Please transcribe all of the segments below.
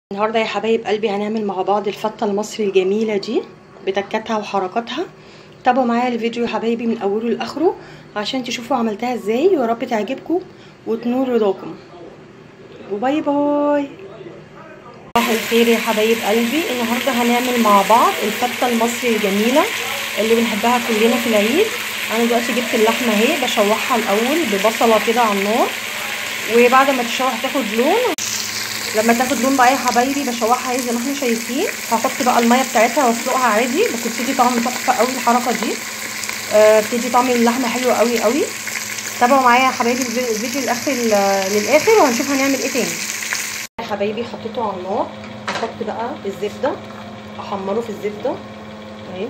النهارده يا حبايب قلبي هنعمل مع بعض الفته المصري الجميله دي بتكاتها وحركاتها تابعوا معايا الفيديو يا حبايبي من اوله لاخره عشان تشوفوا عملتها ازاي ويا رب تعجبكم وتنول رضاكم وباي باي صباح الخير يا حبايب قلبي النهارده هنعمل مع بعض الفته المصري الجميله اللي بنحبها كلنا في العيد انا دلوقتي جبت اللحمه اهي بشوحها الاول ببصله كده على النار وبعد ما تشوح تاخد لون لما تاخد لون بقى يا حبايبي بشوحها زي ما احنا شايفين هحط بقى الميه بتاعتها واسلقها عادي بس بتدي طعم تحفه قوي الحركه دي آه بتدي طعم اللحمه حلو قوي قوي تابعوا معايا يا حبايبي الفيديو الاخر للاخر وهنشوف هنعمل ايه تاني يا حبايبي حطيته على النار هحط بقى الزبده احمره في الزبده اهي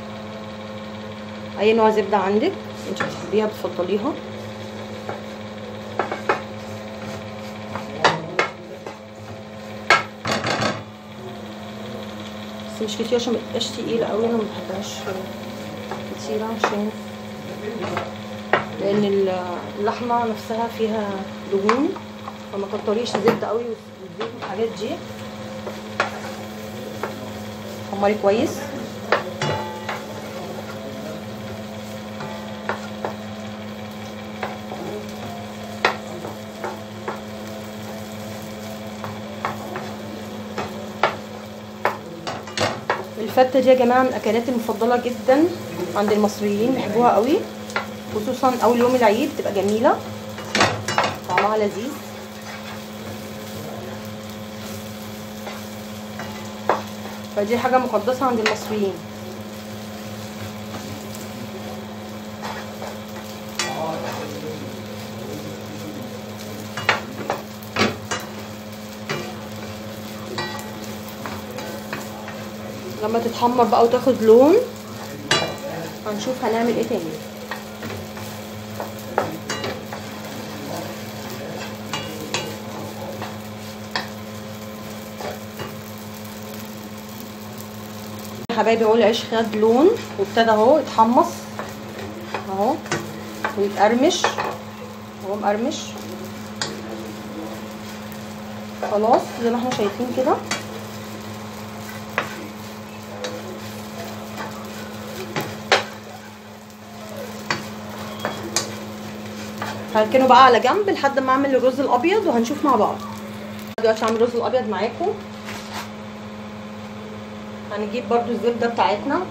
اي نوع زبده عندك انت بتحبيها بتفضليها بس مش كتير عشان متبقاش تقيله قوي انا مبحبهاش كتيره عشان لان اللحمه نفسها فيها دهون فما كتريش زبده قوي والزيت والحاجات دي حمري كويس الفته دي يا جماعه من الاكلات المفضله جدا عند المصريين بيحبوها قوي خصوصا اول يوم العيد بتبقى جميله طعمها لذيذ فدي حاجه مقدسه عند المصريين لما تتحمر بقى وتاخد لون هنشوف هنعمل ايه تاني يا حبايبي اهو العيش خد لون وابتدى اهو يتحمص اهو ويتقرمش اهو مقرمش خلاص زي ما احنا شايفين كده هركنه بقى على جنب لحد ما اعمل الرز الابيض وهنشوف مع بعض دلوقتي اعمل الرز الابيض معاكم هنجيب برضو الزبده بتاعتنا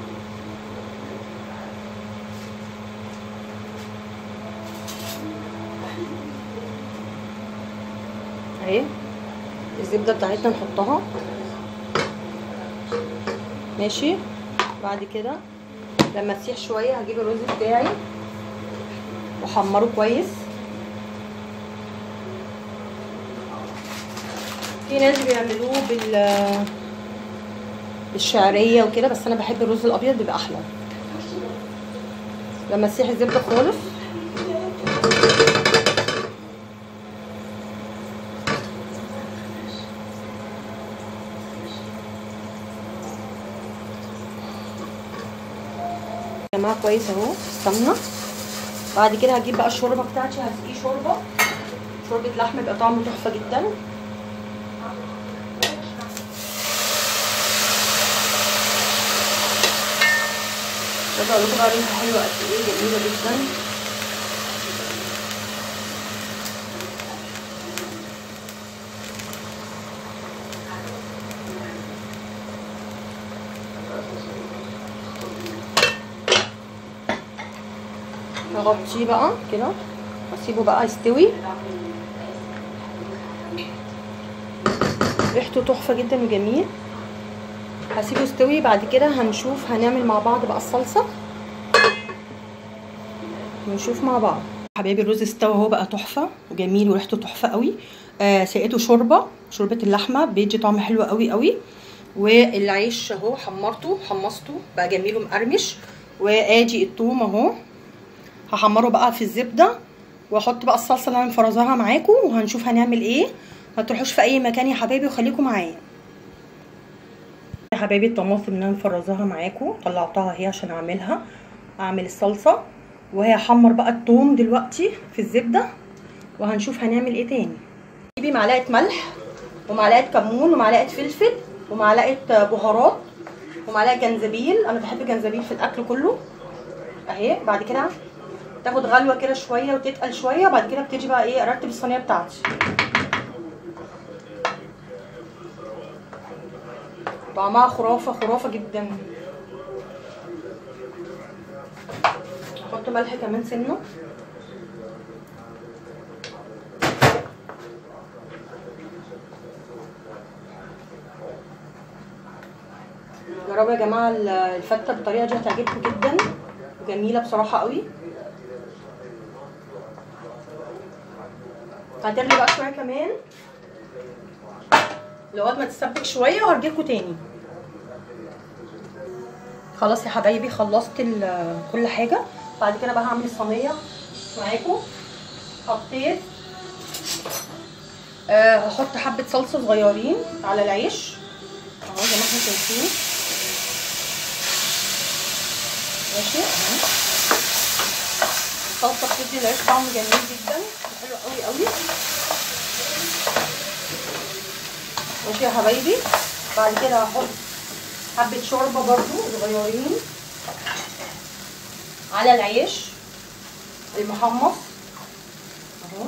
اهي الزبده بتاعتنا نحطها ماشي بعد كده لما تسيح شويه هجيب الرز بتاعي واحمره كويس في ناس بيعملوه بال بالشعريه وكده بس انا بحب الرز الابيض بيبقى احلى لما تسيح الزبده خالص يا جماعه كويس اهو السمنه بعد كده هجيب بقى الشوربه بتاعتي هسقيه شوربه شوربه لحمه بيبقى طعمه تحفه جدا عايزه اقول لكم بقى ريحه حلوه قد ايه جميله جدا هغطيه بقى كده واسيبه بقى يستوي ريحته تحفه جدا وجميل هسيبه يستوي بعد كده هنشوف هنعمل مع بعض بقى الصلصه ونشوف مع بعض حبايبي الرز استوى اهو بقى تحفه وجميل وريحته تحفه قوي آه سقيته شوربه شوربه اللحمه بيدي طعم حلو قوي قوي والعيش اهو حمرته حمصته بقى جميل ومقرمش وادي الثوم اهو هحمره بقى في الزبده واحط بقى الصلصه اللي انا مفرزاها معاكم وهنشوف هنعمل ايه ما تروحوش في اي مكان يا حبايبي وخليكم معايا يا حبايبي الطماطم اللي انا مفرزاها معاكم طلعتها اهي عشان اعملها اعمل الصلصه وهي حمر بقى الثوم دلوقتي في الزبده وهنشوف هنعمل ايه تاني جيبي معلقه ملح ومعلقه كمون ومعلقه فلفل ومعلقه بهارات ومعلقه جنزبيل انا بحب الجنزبيل في الاكل كله اهي بعد كده تاخد غلوه كده شويه وتتقل شويه وبعد كده ابتدي بقى ايه ارتب الصينيه بتاعتي طعمها خرافه خرافه جدا احط ملح كمان سنه جربوا يا جماعه الفته بالطريقه دي هتعجبكم جدا وجميله بصراحه قوي هتغلي بقى شويه كمان لغايه ما تسبك شويه وهرجعلكوا تاني خلاص يا حبايبي خلصت كل حاجه بعد كده بقى هعمل الصينيه معاكم حطيت أه هحط حبه صلصه صغيرين على العيش اهو زي ما احنا شايفين ماشي اهو الصلصه بتدي العيش طعم جميل جدا حلو قوي قوي ماشي يا حبايبي بعد كده هحط حبه شوربه برضو صغيرين على العيش المحمص اهو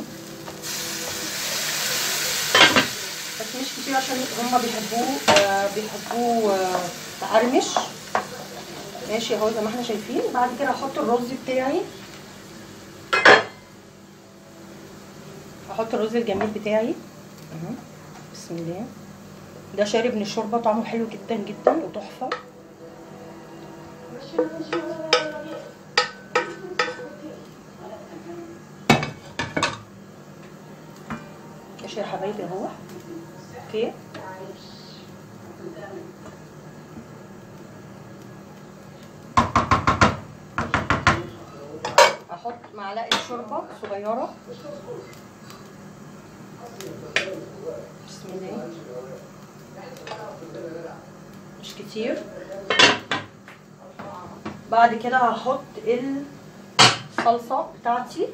بس مش كتير عشان هما بيحبوه آه بيحبوه آه مقرمش ماشي اهو زي ما احنا شايفين بعد كده هحط الرز بتاعي هحط الرز الجميل بتاعي اهو بسم الله ده شارب من الشوربه طعمه حلو جدا جدا وتحفه ماشي يا حبايبي اهو اوكي احط معلقه شوربه صغيره بسم الله مش كتير بعد كده هحط الصلصه بتاعتي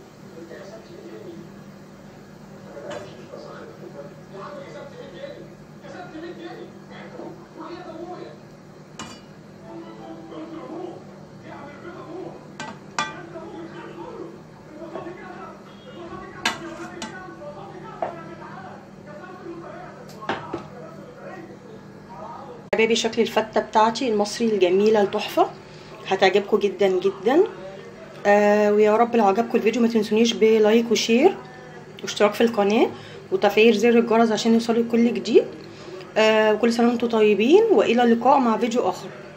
حبايبي شكل الفته بتاعتي المصري الجميله التحفه هتعجبكم جدا جدا آه ويا رب لو عجبكم الفيديو ما تنسونيش بلايك وشير واشتراك في القناه وتفعيل زر الجرس عشان يوصلوا كل جديد آه وكل سنه وانتم طيبين والى اللقاء مع فيديو اخر